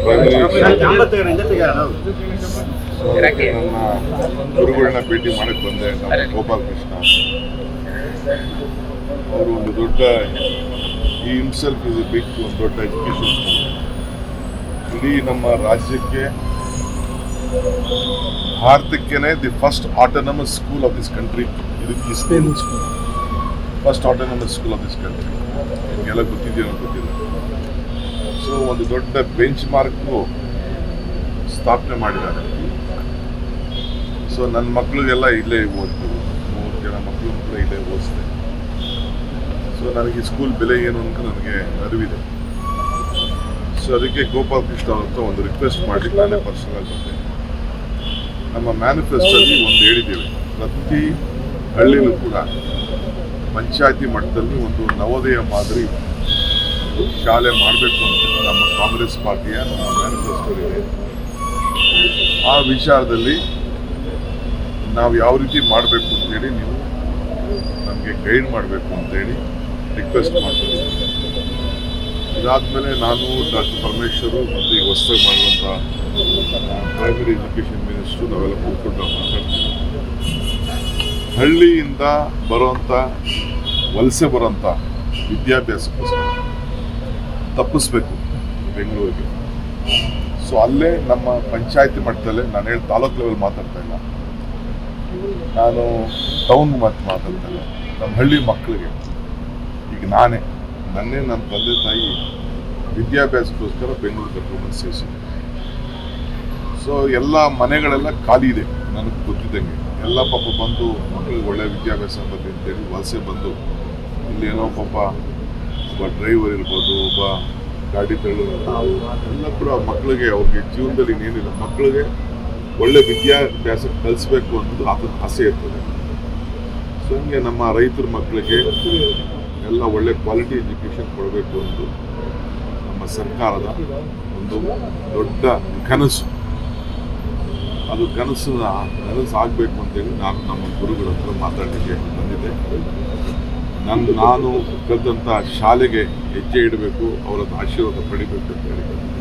so ನನ್ನ ಗುರುಗಳನ್ನ ಭೇಟಿ ಮಾಡಕ್ ಬಂದೆ ನಮ್ಮ ಗೋಪಾಲ್ ಕೃಷ್ಣ ಅವರು ಒಂದು ದೊಡ್ಡ ಈ ಹಿಮ್ಸೆಲ್ಫ್ ಇಸ್ ಬಿಗ್ ಒಂದು ದೊಡ್ಡ ಎಜುಕೇಶನ್ ಇಡೀ ನಮ್ಮ ರಾಜ್ಯಕ್ಕೆ ಭಾರತಕ್ಕೇನೆ the first autonomous school of this country ಇದು ಈ school first autonomous school of this country ನಿಮಗೆಲ್ಲ ಗೊತ್ತಿದೆಯೋ ಗೊತ್ತಿಲ್ಲ ಸೊ ಒಂದು ದೊಡ್ಡ ಬೆಂಚ್ ಮಾರ್ಕ್ನು ಸ್ಥಾಪನೆ ಮಾಡಿದ್ದಾರೆ ಸೊ ನನ್ನ ಮಕ್ಕಳಿಗೆಲ್ಲ ಇಲ್ಲೇ ಓದ್ತೀವಿ ಮೂರು ಜನ ಮಕ್ಕಳು ಕೂಡ ಇಲ್ಲೇ ಓದಿಸ್ದೆ ಸೊ ನನಗೆ ಈ ಸ್ಕೂಲ್ ಬೆಲೆ ಏನು ಅಂತ ನನಗೆ ಅರಿವಿದೆ ಸೊ ಅದಕ್ಕೆ ಗೋಪಾಲ್ ಕೃಷ್ಣ ಅವ್ರ ಹತ್ರ ಒಂದು ರಿಕ್ವೆಸ್ಟ್ ಮಾಡಿ ನಾನೇ ಪರ್ಸನಲ್ ಬಂದೆ ನಮ್ಮ ಮ್ಯಾನಿಫೆಸ್ಟೋಲ್ಲಿ ಒಂದು ಹೇಳಿದ್ದೇವೆ ಪ್ರತಿ ಹಳ್ಳಿಲೂ ಕೂಡ ಪಂಚಾಯತಿ ಮಟ್ಟದಲ್ಲಿ ಒಂದು ನವೋದಯ ಮಾದರಿ ಶಾಲೆ ಮಾಡಬೇಕು ಅಂತ ನಮ್ಮ ಕಾಂಗ್ರೆಸ್ ಪಾರ್ಟಿಯ ನಮ್ಮ ಮ್ಯಾನಿಫೆಸ್ಟೋ ಇದೆ ಆ ವಿಚಾರದಲ್ಲಿ ನಾವು ಯಾವ ರೀತಿ ಮಾಡಬೇಕು ಅಂತೇಳಿ ನೀವು ನಮಗೆ ಗೈಡ್ ಮಾಡಬೇಕು ಅಂತೇಳಿ ರಿಕ್ವೆಸ್ಟ್ ಮಾಡ್ತೀನಿ ಇದಾದಮೇಲೆ ನಾನು ಡಾಕ್ಟರ್ ಪರಮೇಶ್ವರು ಮತ್ತು ಈ ಹೊಸದಾಗಿ ಮಾಡುವಂಥ ಪ್ರೈಮರಿ ಎಜುಕೇಷನ್ ಮಿನಿಸ್ಟ್ರು ನಾವೆಲ್ಲ ಕೂತ್ಕೊಂಡು ಮಾತಾಡ್ತೀವಿ ಹಳ್ಳಿಯಿಂದ ಬರುವಂಥ ವಲಸೆ ಬರುವಂಥ ವಿದ್ಯಾಭ್ಯಾಸಕ್ಕೋಸ್ಕರ ತಪ್ಪಿಸ್ಬೇಕು ಬೆಂಗಳೂರಿಗೆ ಸೊ ಅಲ್ಲೇ ನಮ್ಮ ಪಂಚಾಯತಿ ಮಟ್ಟದಲ್ಲೇ ನಾನು ಹೇಳಿ ತಾಲೂಕು ಲೆವೆಲ್ ಮಾತಾಡ್ತಾ ಇಲ್ಲ ನಾನು ಟೌನ್ ಮತ್ತೆ ಮಾತಾಡ್ತಾ ಇಲ್ಲ ನಮ್ಮ ಹಳ್ಳಿ ಮಕ್ಕಳಿಗೆ ಈಗ ನಾನೇ ನನ್ನೇ ನನ್ನ ತಂದೆ ತಾಯಿ ವಿದ್ಯಾಭ್ಯಾಸಕ್ಕೋಸ್ಕರ ಬೆಂಗಳೂರು ಕರ್ಕೊಂಡು ಸೇರಿಸಿದೆ ಸೊ ಎಲ್ಲ ಮನೆಗಳೆಲ್ಲ ಖಾಲಿ ಇದೆ ನನಗೆ ಗೊತ್ತಿದ್ದಂಗೆ ಎಲ್ಲ ಪಾಪ ಬಂದು ಮಕ್ಕಳಿಗೆ ಒಳ್ಳೆ ವಿದ್ಯಾಭ್ಯಾಸ ಬರಲಿ ಅಂತೇಳಿ ವಲಸೆ ಬಂದು ಇಲ್ಲಿ ಏನೋ ಪಾಪ ಒಬ್ಬ ಡ್ರೈವರ್ ಇರ್ಬೋದು ಒಬ್ಬ ಗಾಡಿ ತಳ್ಳೋರು ಎಲ್ಲ ಕೂಡ ಮಕ್ಕಳಿಗೆ ಅವ್ರಿಗೆ ಜೀವನದಲ್ಲಿ ಇನ್ನೇನಿಲ್ಲ ಮಕ್ಕಳಿಗೆ ಒಳ್ಳೆ ವಿದ್ಯಾಭ್ಯಾಸ ಕಲಿಸ್ಬೇಕು ಅನ್ನೋದು ಆತನ ಆಸೆ ಇರ್ತದೆ ಸೊ ಹಂಗೆ ನಮ್ಮ ರೈತರ ಮಕ್ಕಳಿಗೆ ಎಲ್ಲ ಒಳ್ಳೆ ಕ್ವಾಲಿಟಿ ಎಜುಕೇಷನ್ ಕೊಡಬೇಕು ಅನ್ನೋದು ನಮ್ಮ ಸರ್ಕಾರದ ಒಂದು ದೊಡ್ಡ ಕನಸು ಅದು ಕನಸು ನನಸು ಆಗಬೇಕು ಅಂತೇಳಿ ನಾನು ನಮ್ಮ ಗುರುಗಳ ಹತ್ರ ಮಾತಾಡಲಿಕ್ಕೆ ಬಂದಿದ್ದೆ ನನ್ನ ನಾನು ಕಲಿತಂಥ ಶಾಲೆಗೆ ಹೆಜ್ಜೆ ಇಡಬೇಕು ಅವರ ಆಶೀರ್ವಾದ ಪಡಿಬೇಕು ಅಂತ ಹೇಳಿ ಬಂದಿದ್ದೆ